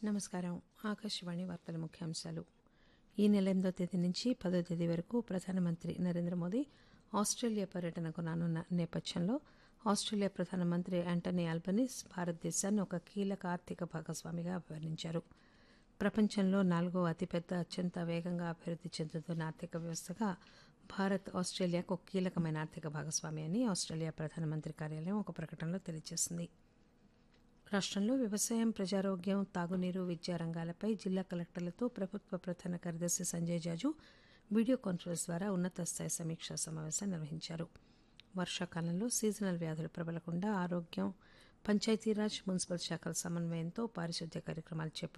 నమస్కారం ఆకాశవాణి వార్తల ముఖ్యాంశాలు ఈ నెల ఎనిమిదో తేదీ నుంచి పదో తేదీ వరకు ప్రధానమంత్రి నరేంద్ర మోదీ ఆస్ట్రేలియా పర్యటనకు రానున్న నేపథ్యంలో ఆస్ట్రేలియా ప్రధానమంత్రి యాంటనీ ఆల్బనీస్ భారతదేశాన్ని ఒక కీలక ఆర్థిక భాగస్వామిగా అభివర్ణించారు ప్రపంచంలో నాలుగో అతిపెద్ద అత్యంత వేగంగా అభివృద్ది చెందుతున్న ఆర్థిక వ్యవస్థగా భారత్ ఆస్ట్రేలియాకు ఒక కీలకమైన ఆర్థిక భాగస్వామి అని ఆస్ట్రేలియా ప్రధానమంత్రి కార్యాలయం ఒక ప్రకటనలో తెలియజేసింది రాష్టంలో వ్యవసాయం ప్రజారోగ్యం తాగునీరు విద్యా రంగాలపై జిల్లా కలెక్టర్లతో ప్రభుత్వ ప్రధాన కార్యదర్శి సంజయ్ జాజు వీడియో కాన్ఫరెన్స్ ద్వారా ఉన్నత స్థాయి సమీక్షా సమావేశం నిర్వహించారు వర్షాకాలంలో సీజనల్ వ్యాధులు ప్రబలకుండా ఆరోగ్యం పంచాయతీరాజ్ మున్సిపల్ శాఖల సమన్వయంతో పారిశుద్ధ్య కార్యక్రమాలు చేపట్టారు